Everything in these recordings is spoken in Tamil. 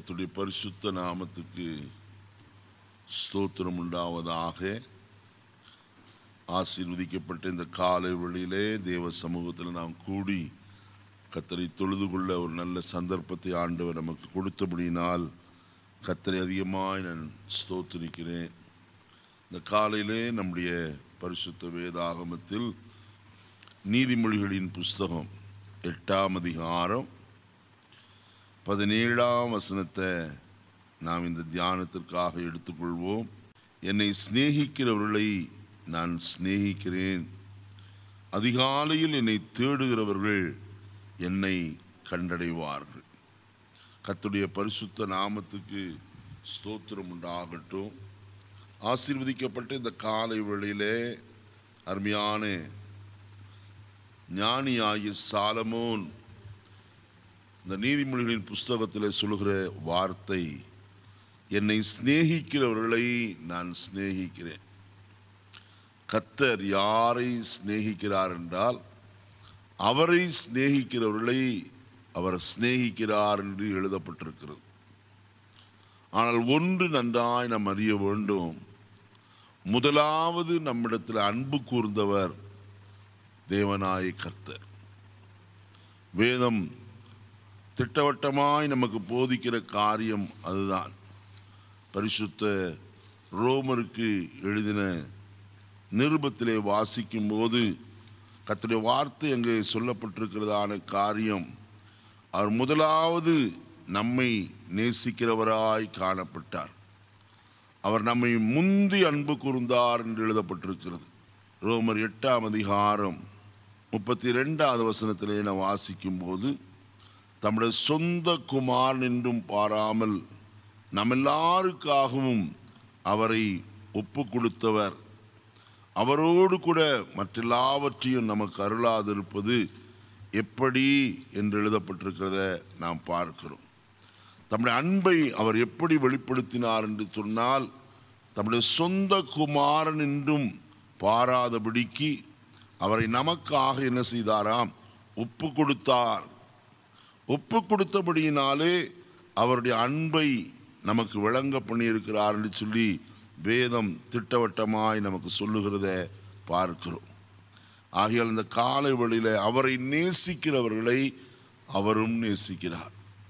கர்த்தருடைய பரிசுத்த நாமத்துக்கு ஸ்தோத்திரம் உண்டாவதாக ஆசீர்வதிக்கப்பட்ட இந்த காலை வழியிலே தேவ சமூகத்தில் நாம் கூடி கத்தரை தொழுது கொள்ள ஒரு நல்ல சந்தர்ப்பத்தை ஆண்டவர் நமக்கு கொடுத்தபடியினால் கத்தரை அதிகமாக நான் ஸ்தோத்திரிக்கிறேன் இந்த காலையிலே நம்முடைய பரிசுத்த வேதாகமத்தில் நீதிமொழிகளின் புஸ்தகம் எட்டாம் அதிகாரம் பதினேழாம் வசனத்தை நாம் இந்த தியானத்திற்காக எடுத்துக்கொள்வோம் என்னை சிநேகிக்கிறவர்களை நான் சிநேகிக்கிறேன் அதிகாலையில் என்னை தேடுகிறவர்கள் என்னை கண்டடைவார்கள் கர்த்தருடைய பரிசுத்த நாமத்துக்கு ஸ்தோத்திரம் உண்டாகட்டும் ஆசீர்வதிக்கப்பட்ட இந்த காலை வேளையிலே அருமையான ஞானியாகிய சாலமோன் இந்த நீதிமொழிகளின் புஸ்தகத்தில் சொல்லுகிற வார்த்தை என்னை சிநேகிக்கிறவர்களை நான் சிநேகிக்கிறேன் கத்தர் யாரை சிநேகிக்கிறார் என்றால் அவரை சிநேகிக்கிறவர்களை அவர் சிநேகிக்கிறார் என்று எழுதப்பட்டிருக்கிறது ஆனால் ஒன்று நன்றாய் நாம் அறிய வேண்டும் முதலாவது நம்மிடத்தில் அன்பு கூர்ந்தவர் தேவனாய கர்த்தர் வேதம் திட்டவட்டமாய் நமக்கு போதிக்கிற காரியம் அதுதான் பரிசுத்த ரோமருக்கு எழுதின நிருபத்திலே வாசிக்கும் போது கத்துடைய வார்த்தை அங்கே சொல்லப்பட்டிருக்கிறதான காரியம் அவர் முதலாவது நம்மை நேசிக்கிறவராய் காணப்பட்டார் அவர் நம்மை முந்தி அன்பு கூர்ந்தார் என்று எழுதப்பட்டிருக்கிறது ரோமர் எட்டாம் அதிகாரம் முப்பத்தி ரெண்டாவது வசனத்திலே நான் வாசிக்கும் போது தம்முடைய சொந்த குமாரன் என்றும் பாராமல் நம்ம எல்லாருக்காகவும் அவரை ஒப்பு கொடுத்தவர் அவரோடு கூட மற்றெல்லாவற்றையும் நமக்கு அருளாதிருப்பது எப்படி என்று எழுதப்பட்டிருக்கிறத நாம் பார்க்கிறோம் தம்முடைய அன்பை அவர் எப்படி வெளிப்படுத்தினார் என்று சொன்னால் தம்முடைய சொந்த குமாரன் என்றும் பாராதபடிக்கு அவரை நமக்காக என்ன செய்தாராம் ஒப்பு கொடுத்தார் ஒப்பு கொடுத்தபடியினாலே அவருடைய அன்பை நமக்கு விளங்க பண்ணியிருக்கிறார் என்று சொல்லி வேதம் திட்டவட்டமாய் நமக்கு சொல்லுகிறத பார்க்கிறோம் ஆகையால் இந்த காலை வழியில் அவரை நேசிக்கிறவர்களை அவரும் நேசிக்கிறார்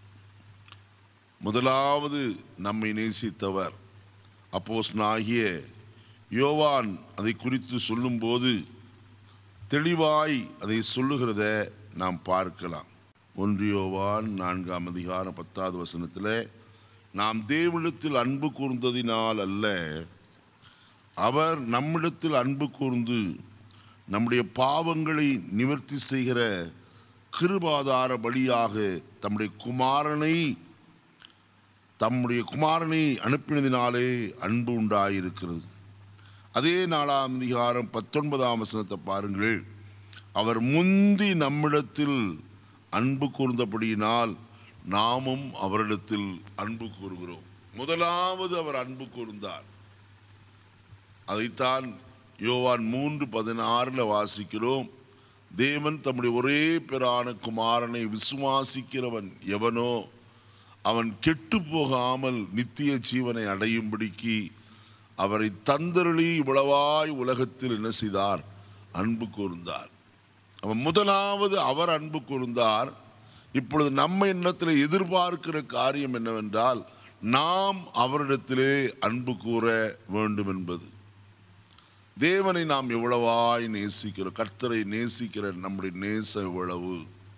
முதலாவது நம்மை நேசித்தவர் அப்போஸ் ஆகிய யோவான் அதை குறித்து சொல்லும்போது தெளிவாய் அதை சொல்லுகிறத நாம் பார்க்கலாம் ஒன்று யோவான் நான்காம் அதிகாரம் பத்தாவது வசனத்தில் நாம் தேவனிடத்தில் அன்பு கூர்ந்ததினால் அல்ல அவர் நம்மிடத்தில் அன்பு கூர்ந்து நம்முடைய பாவங்களை நிவர்த்தி செய்கிற கிருபாதார பலியாக தம்முடைய குமாரனை தம்முடைய குமாரனை அனுப்பினதினாலே அன்பு உண்டாயிருக்கிறது அதே நாலாம் அதிகாரம் பத்தொன்பதாம் வசனத்தை பாருங்கள் அவர் முந்தி நம்மிடத்தில் அன்பு கூர்ந்தபடியினால் நாமும் அவரிடத்தில் அன்பு கூறுகிறோம் முதலாவது அவர் அன்பு கூர்ந்தார் அதைத்தான் யோவான் மூன்று பதினாறில் வாசிக்கிறோம் தேவன் தம்முடைய ஒரே பிறான குமாரனை விசுவாசிக்கிறவன் எவனோ அவன் கெட்டு போகாமல் நித்திய ஜீவனை அடையும்படிக்கு அவரை தந்தருளி இவ்வளவாய் உலகத்தில் என்ன செய்தார் அன்பு கூர்ந்தார் அவன் முதலாவது அவர் அன்பு கூர்ந்தார் இப்பொழுது நம்ம எண்ணத்தில் எதிர்பார்க்கிற காரியம் என்னவென்றால் நாம் அவரிடத்திலே அன்பு கூற வேண்டும் என்பது தேவனை நாம் எவ்வளவாய் நேசிக்கிறோம் கர்த்தரை நேசிக்கிற நம்முடைய நேச எவ்வளவு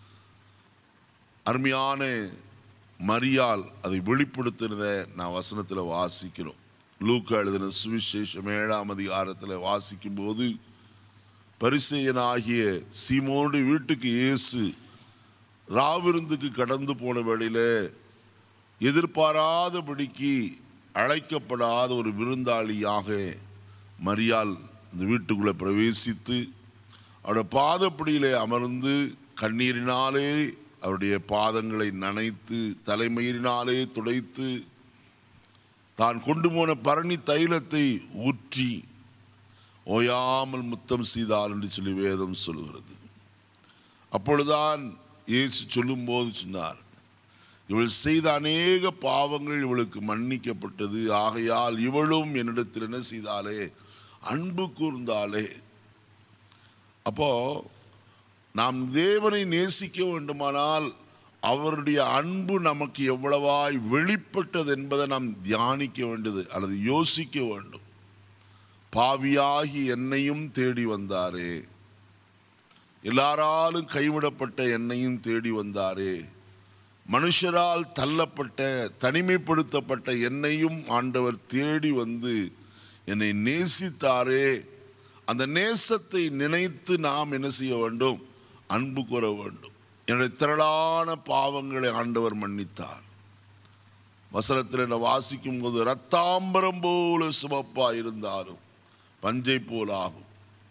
அருமையான மரியால் அதை வெளிப்படுத்துறத நான் வசனத்தில் வாசிக்கிறோம் லூக்கா எழுதின சுவிசேஷம் ஏழாம் அதிகாரத்தில் வாசிக்கும் போது பரிசெயனாகிய சீமோனுடைய வீட்டுக்கு இயேசு ராவிருந்துக்கு கடந்து போன வேளையில எதிர்பாராதபடிக்கு அழைக்கப்படாத ஒரு விருந்தாளியாக மரியாள் அந்த வீட்டுக்குள்ளே பிரவேசித்து அவருடைய பாதப்படியிலே அமர்ந்து கண்ணீரினாலே அவருடைய பாதங்களை நனைத்து தலைமயிரினாலே துடைத்து தான் கொண்டு போன பரணி தைலத்தை ஊற்றி ஓயாமல் முத்தம் செய்தாள் என்று சொல்லி வேதம் சொல்லுகிறது அப்பொழுதுதான் இயேசு சொல்லும்போது சொன்னார் இவள் செய்த அநேக பாவங்கள் இவளுக்கு மன்னிக்கப்பட்டது ஆகையால் இவளும் என்னிடத்தில் என்ன செய்தாலே அன்பு கூர்ந்தாலே அப்போ நாம் தேவனை நேசிக்க வேண்டுமானால் அவருடைய அன்பு நமக்கு எவ்வளவாய் வெளிப்பட்டது என்பதை நாம் தியானிக்க வேண்டியது அல்லது யோசிக்க வேண்டும் பாவியாகி என்னையும் தேடி வந்தாரே எல்லாராலும் கைவிடப்பட்ட என்னையும் தேடி வந்தாரே மனுஷரால் தள்ளப்பட்ட தனிமைப்படுத்தப்பட்ட என்னையும் ஆண்டவர் தேடி வந்து என்னை நேசித்தாரே அந்த நேசத்தை நினைத்து நாம் என்ன செய்ய வேண்டும் அன்பு கூற வேண்டும் என்னுடைய திரளான பாவங்களை ஆண்டவர் மன்னித்தார் வசனத்தில் என்ன வாசிக்கும் போது ரத்தாம்பரம் போல சிவப்பா இருந்தாலும் பஞ்சை போல் ஆகும்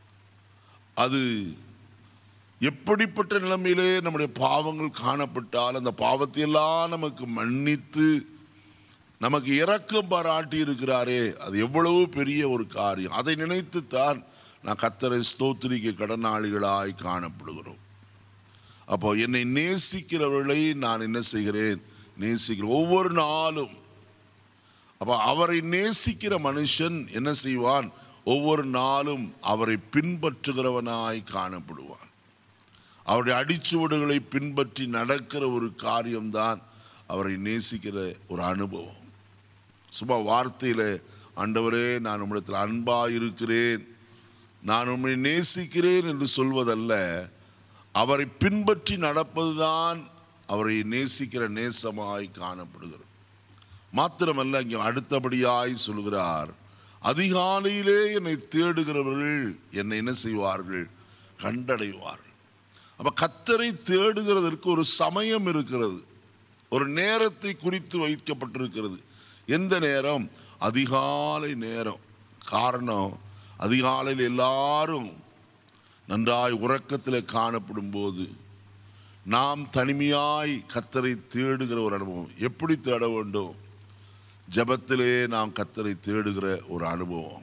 அது எப்படிப்பட்ட நிலைமையிலே நம்முடைய பாவங்கள் காணப்பட்டால் அந்த பாவத்தை எல்லாம் நமக்கு மன்னித்து நமக்கு இரக்கம் பாராட்டி இருக்கிறாரே அது எவ்வளவு பெரிய ஒரு காரியம் அதை நினைத்து தான் நான் கத்தரை ஸ்தோத்திரிக்க கடனாளிகளாய் காணப்படுகிறோம் அப்போ என்னை நேசிக்கிறவர்களை நான் என்ன செய்கிறேன் நேசிக்கிறேன் ஒவ்வொரு நாளும் அப்போ அவரை நேசிக்கிற மனுஷன் என்ன செய்வான் ஒவ்வொரு நாளும் அவரை பின்பற்றுகிறவனாய் காணப்படுவான் அவருடைய அடிச்சுவடுகளை பின்பற்றி நடக்கிற ஒரு காரியம்தான் அவரை நேசிக்கிற ஒரு அனுபவம் சும்மா வார்த்தையில் ஆண்டவரே நான் உம்மிடத்தில் அன்பாக இருக்கிறேன் நான் உம்மை நேசிக்கிறேன் என்று சொல்வதல்ல அவரை பின்பற்றி நடப்பதுதான் அவரை நேசிக்கிற நேசமாய் காணப்படுகிறது மாத்திரமல்ல இங்கே அடுத்தபடியாய் சொல்கிறார் அதிகாலையிலே என்னை தேடுகிறவர்கள் என்னை என்ன செய்வார்கள் கண்டடைவார்கள் அப்ப கத்தரை தேடுகிறதற்கு ஒரு சமயம் இருக்கிறது ஒரு நேரத்தை குறித்து வைக்கப்பட்டிருக்கிறது எந்த நேரம் அதிகாலை நேரம் காரணம் அதிகாலையில் எல்லாரும் நன்றாய் உறக்கத்தில் காணப்படும் போது நாம் தனிமையாய் கத்தரை தேடுகிற ஒரு அனுபவம் எப்படி தேட வேண்டும் ஜெபத்திலே நாம் கத்தரை தேடுகிற ஒரு அனுபவம்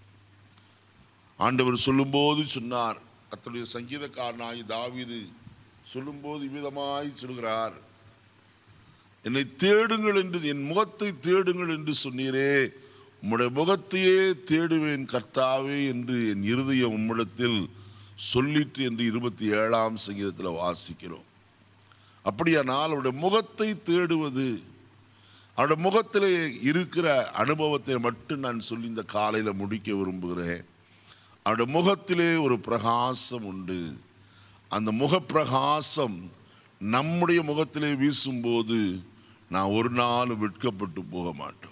ஆண்டவர் சொல்லும்போது சொன்னார் கத்தருடைய சங்கீதக்காரனாய் தாவீது சொல்லும்போது இவ்விதமாய் சொல்கிறார் என்னை தேடுங்கள் என்று என் முகத்தை தேடுங்கள் என்று சொன்னீரே உம்முடைய முகத்தையே தேடுவேன் கர்த்தாவே என்று என் இருதயம் உம்மிடத்தில் சொல்லிற்று என்று இருபத்தி ஏழாம் சங்கீதத்தில் வாசிக்கிறோம் அப்படியானால் அவருடைய முகத்தை தேடுவது அவருடைய முகத்தில் இருக்கிற அனுபவத்தை மட்டும் நான் சொல்லி இந்த காலையில் முடிக்க விரும்புகிறேன் அவருடைய முகத்திலே ஒரு பிரகாசம் உண்டு அந்த முகப்பிரகாசம் நம்முடைய முகத்திலே வீசும்போது நான் ஒரு நாள் வெட்கப்பட்டு போக மாட்டோம்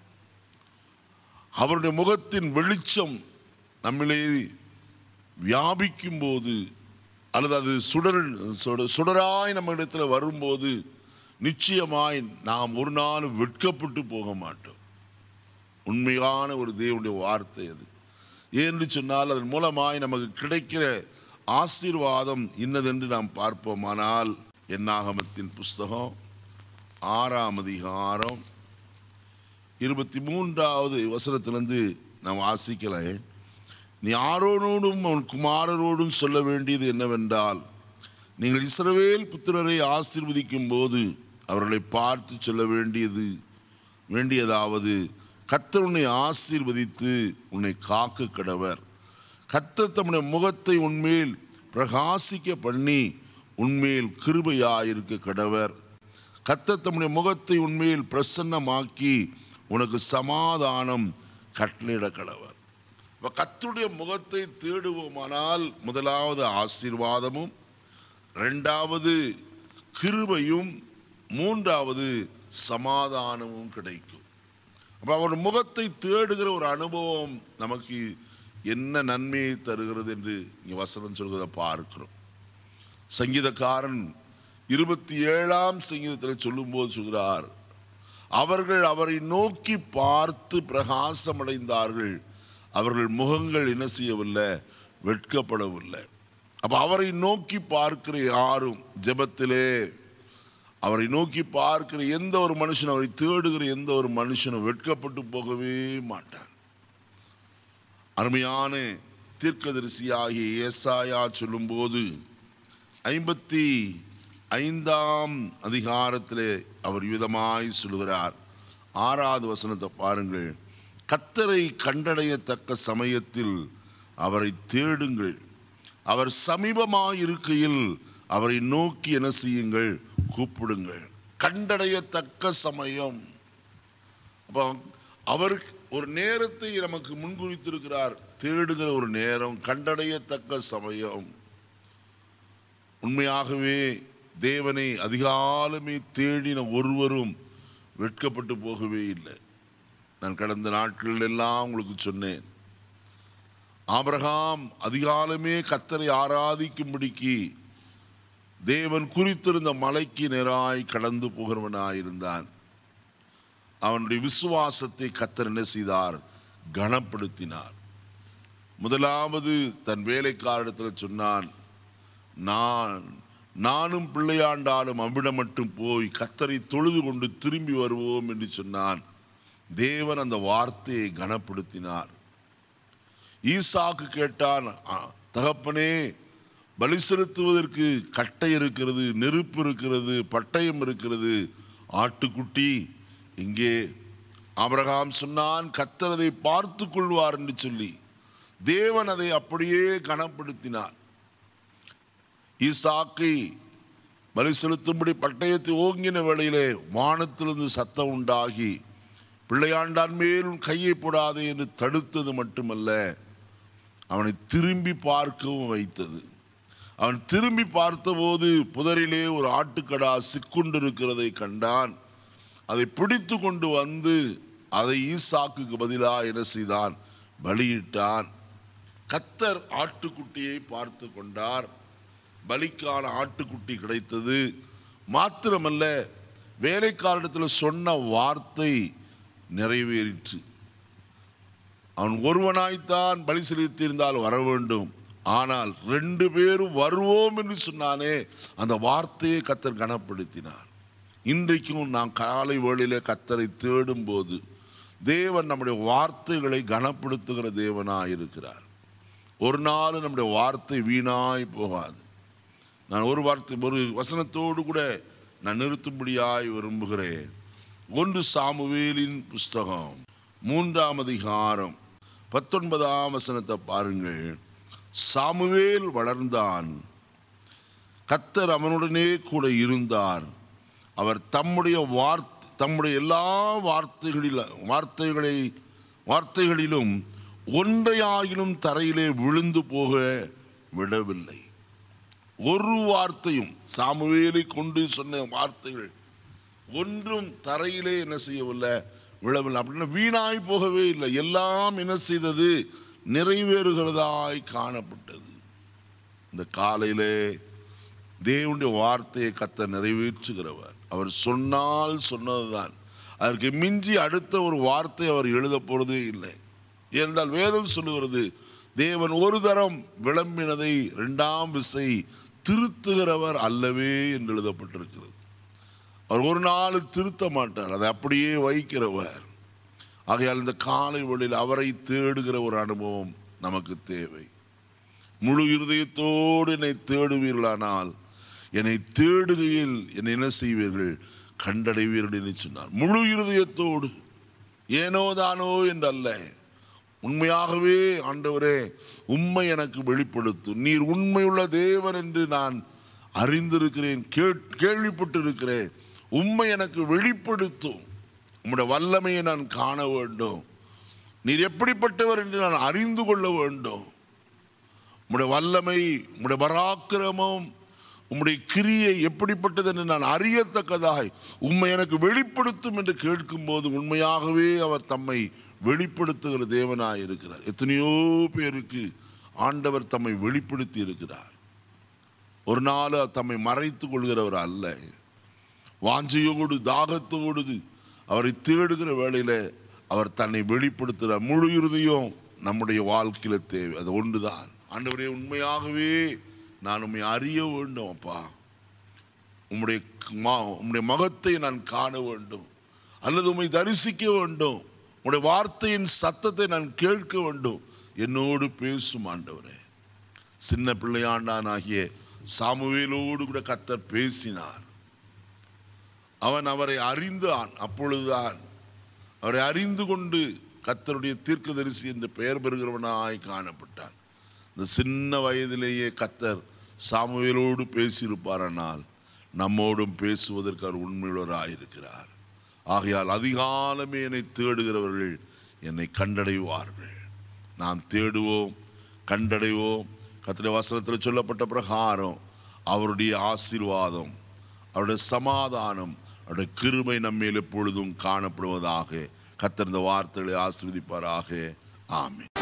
அவருடைய முகத்தின் வெளிச்சம் நம்மிலே வியாபிக்கும் போது அல்லது அது சுடர் சுட- சுடராய் நம்ம இடத்துல வரும்போது நிச்சயமாய் நாம் ஒரு நாள் வெட்கப்பட்டு போக மாட்டோம் உண்மையான ஒரு தேவனுடைய வார்த்தை அது ஏன்னு சொன்னால் அதன் மூலமாய் நமக்கு கிடைக்கிற ஆசீர்வாதம் இன்னதென்று நாம் பார்ப்போமானால் என்னாகமத்தின் புஸ்தகம் ஆறாம் அதிகாரம் இருபத்தி மூன்றாவது வசனத்திலிருந்து நாம் வாசிக்கலாம் நீ ஆரோனோடும் அவன் குமாரரோடும் சொல்ல வேண்டியது என்னவென்றால் நீங்கள் இஸ்ரவேல் புத்திரரை ஆசீர்வதிக்கும் போது அவர்களை பார்த்து சொல்ல வேண்டியது வேண்டியதாவது கர்த்தர் உன்னை ஆசீர்வதித்து உன்னை காக்க கடவர் கர்த்தர் தம்முடைய முகத்தை உன்மேல் பிரகாசிக்க பண்ணி உன்மேல் கிருபையாயிருக்க கடவர் கர்த்தர் தம்முடைய முகத்தை உன்மேல் பிரசன்னமாக்கி உனக்கு சமாதானம் கட்டளையிட கடவர் இப்போ கர்த்தருடைய முகத்தை தேடுவோமானால் முதலாவது ஆசீர்வாதமும் ரெண்டாவது கிருபையும் மூன்றாவது சமாதானமும் கிடைக்கும் அப்போ அவர் முகத்தை தேடுகிற ஒரு அனுபவம் நமக்கு என்ன நன்மையை தருகிறது என்று இங்கே வசனம் சொல்கிறத பார்க்கிறோம் சங்கீதக்காரன் இருபத்தி ஏழாம் சங்கீதத்தில் சொல்லும்போது சொல்கிறார் அவர்கள் அவரை நோக்கி பார்த்து பிரகாசமடைந்தார்கள் அவர்கள் முகங்கள் என்ன செய்யவில்லை வெட்கப்படவில்லை அப்போ அவரை நோக்கி பார்க்கிற யாரும் ஜெபத்திலே அவரை நோக்கி பார்க்கிற எந்த ஒரு மனுஷனும் அவரை தேடுகிற எந்த ஒரு மனுஷனும் வெட்கப்பட்டு போகவே மாட்டான் அருமையான தீர்க்கதரிசியாகிய ஏசாயா சொல்லும்போது ஐம்பத்தி ஐந்தாம் அதிகாரத்திலே அவர் விதமாய் சொல்கிறார் ஆறாவது வசனத்தை பாருங்கள் கத்தரை கண்டடையத்தக்க சமயத்தில் அவரை தேடுங்கள் அவர் சமீபமாய் இருக்கையில் அவரை நோக்கி என்ன செய்யுங்கள் கூப்பிடுங்கள் கண்டடையத்தக்க சமயம் அப்போ அவர் ஒரு நேரத்தை நமக்கு முன்குறித்திருக்கிறார் தேடுகிற ஒரு நேரம் கண்டடையத்தக்க சமயம் உண்மையாகவே தேவனை அதிகாலமே தேடின ஒருவரும் வெட்கப்பட்டு போகவே இல்லை நான் கடந்த நாட்கள் எல்லாம் உங்களுக்கு சொன்னேன் ஆபிரகாம் அதிகாலமே கத்தரை ஆராதிக்கும்படிக்கு தேவன் குறித்திருந்த மலைக்கு நேராய் கடந்து போகிறவனாயிருந்தான் அவனுடைய விசுவாசத்தை கத்தர் என்ன செய்தார் கனப்படுத்தினார் முதலாவது தன் வேலைக்காரிடத்தில் சொன்னான் நான் நானும் பிள்ளையாண்டாலும் அவ்விடம் மட்டும் போய் கத்தரை தொழுது கொண்டு திரும்பி வருவோம் என்று சொன்னான் தேவன் அந்த வார்த்தையை கனப்படுத்தினார் ஈசாக்கு கேட்டான் "ஆ, தகப்பனே பலி செலுத்துவதற்கு கட்டை இருக்கிறது நெருப்பு இருக்கிறது பட்டயம் இருக்கிறது ஆட்டுக்குட்டி இங்கே ஆபிரகாம் சொன்னான் கத்தர் அதை பார்த்து கொள்வார் என்று சொல்லி தேவன் அதை அப்படியே கனப்படுத்தினார் ஈசாக்கை பலி செலுத்தும்படி பட்டயத்தை ஓங்கின வேளையிலே வானத்திலிருந்து சத்தம் உண்டாகி பிள்ளையாண்டான் மேல் உன் கையை போடாதே என்று தடுத்தது மட்டுமல்ல அவனை திரும்பி பார்க்கவும் வைத்தது அவன் திரும்பி பார்த்தபோது புதரிலே ஒரு ஆட்டுக்கடா சிக்குண்டிருக்கிறதை கண்டான் அதை பிடித்து கொண்டு வந்து அதை ஈசாக்குக்கு பதிலாக என்ன செய்தான் பலியிட்டான் கத்தர் ஆட்டுக்குட்டியை பார்த்து கொண்டார் பலிக்கான ஆட்டுக்குட்டி கிடைத்தது மாத்திரமல்ல வேலைக்காரிடத்தில் சொன்ன வார்த்தை நிறைவேறிற்று அவன் ஒருவனாய்த்தான் பலி செலுத்தியிருந்தால் வர வேண்டும் ஆனால் ரெண்டு பேரும் வருவோம் என்று சொன்னானே அந்த வார்த்தையை கத்தர் கனப்படுத்தினார் இன்றைக்கும் நாம் காலை வேளையிலே கத்தரை தேடும்போது தேவன் நம்முடைய வார்த்தைகளை கனப்படுத்துகிற தேவனாய் இருக்கிறார் ஒரு நாள் நம்முடைய வார்த்தை வீணாய் போகாது நான் ஒரு வார்த்தை ஒரு வசனத்தோடு கூட நான் நிறுத்தும்படியாய் விரும்புகிறேன் ஒன்று சாமுவேலின் புஸ்தகம் மூன்றாம் அதிகாரம் பத்தொன்பதாம் வசனத்தை பாருங்கள் சாமுவேல் வளர்ந்தான் கத்தர் அவனுடனே கூட இருந்தார் அவர் தம்முடைய வார்த்தை தம்முடைய எல்லா வார்த்தைகளில் வார்த்தைகளை வார்த்தைகளிலும் ஒன்றையாயிலும் தரையிலே விழுந்து போக விடவில்லை ஒரு வார்த்தையும் சாமுவேலை கொண்டு சொன்ன வார்த்தைகள் ஒன்றும் தரையிலே என்ன செய்யவில்லை விழவில்லை அப்படின்னா வீணாய் போகவே இல்லை எல்லாம் என்ன செய்தது நிறைவேறுகிறதாய் காணப்பட்டது இந்த காலையிலே தேவனுடைய வார்த்தையை கத்த நிறைவேற்றுகிறவர் அவர் சொன்னால் சொன்னதுதான் அதற்கு மிஞ்சி அடுத்த ஒரு வார்த்தை அவர் எழுத போறதே இல்லை ஏனென்றால் வேதம் சொல்லுகிறது தேவன் ஒரு தரம் விளம்பினதை இரண்டாம் விசை திருத்துகிறவர் அல்லவே என்று எழுதப்பட்டிருக்கிறது அவர் ஒரு நாள் திருத்த மாட்டார் அதை அப்படியே வைக்கிறவர் ஆகையால் இந்த காலை வேளையில் அவரை தேடுகிற ஒரு அனுபவம் நமக்கு தேவை முழு இருதயத்தோடு என்னை தேடுவீர்களானால் என்னை தேடுகையில் என்னை என்ன செய்வீர்கள் கண்டடைவீர்கள் என்று சொன்னார் முழு இருதயத்தோடு ஏனோ தானோ என்றல்ல உண்மையாகவே ஆண்டவரே உண்மை எனக்கு வெளிப்படுத்தும் நீர் உண்மையுள்ள தேவன் என்று நான் அறிந்திருக்கிறேன் கேட் கேள்விப்பட்டிருக்கிறேன் உண்மை எனக்கு வெளிப்படுத்தும் உம்முடைய வல்லமையை நான் காண வேண்டும் நீர் எப்படிப்பட்டவர் என்று நான் அறிந்து கொள்ள வேண்டும் உம்முடைய வல்லமை உம்முடைய பராக்கிரமம் உம்முடைய கிரியை எப்படிப்பட்டது என்று நான் அறியத்தக்கதாய் உண்மை எனக்கு வெளிப்படுத்தும் என்று கேட்கும்போது உண்மையாகவே அவர் தம்மை வெளிப்படுத்துகிற தேவனாய் இருக்கிறார் எத்தனையோ பேருக்கு ஆண்டவர் தம்மை வெளிப்படுத்தி இருக்கிறார் ஒரு நாள் தம்மை மறைத்துக் கொள்கிறவர் அல்ல வாஞ்சையோடு தாகத்தோடு அவரை தேடுகிற வேளையில அவர் தன்னை வெளிப்படுத்துகிறார் முழு இறுதியும் நம்முடைய வாழ்க்கையில தேவை அது ஒன்றுதான் ஆண்டவரே உண்மையாகவே நான் உண்மை அறிய வேண்டும் அப்பா உம்முடைய மா- உம்முடைய மகத்தை நான் காண வேண்டும் அல்லது உம்மை தரிசிக்க வேண்டும் உம்முடைய வார்த்தையின் சத்தத்தை நான் கேட்க வேண்டும் என்னோடு பேசும் ஆண்டவரே சின்ன பிள்ளையாண்டானாகிய சாமுவேலோடு கூட கத்தர் பேசினார் அவன் அவரை அறிந்தான் அப்பொழுதுதான் அவரை அறிந்து கொண்டு கத்தருடைய தீர்க்கதரிசி என்று பெயர் பெறுகிறவனாய் காணப்பட்டான் இந்த சின்ன வயதிலேயே கத்தர் சாமுவேலோடு பேசியிருப்பாரானால் நம்மோடும் பேசுவதற்கு அவர் உண்மையுள்ளவராயிருக்கிறார் ஆகையால் அதிகாலமே என்னை தேடுகிறவர்கள் என்னை கண்டடைவார்கள் நாம் தேடுவோம் கண்டடைவோம் கத்திர வசனத்தில் சொல்லப்பட்ட பிரகாரம் அவருடைய ஆசீர்வாதம் அவருடைய சமாதானம் அவருடைய கிருபை நம்மேல் எப்பொழுதும் காணப்படுவதாக கத்தர் இந்த வார்த்தைகளை ஆசீர்வதிப்பாராக ஆமென்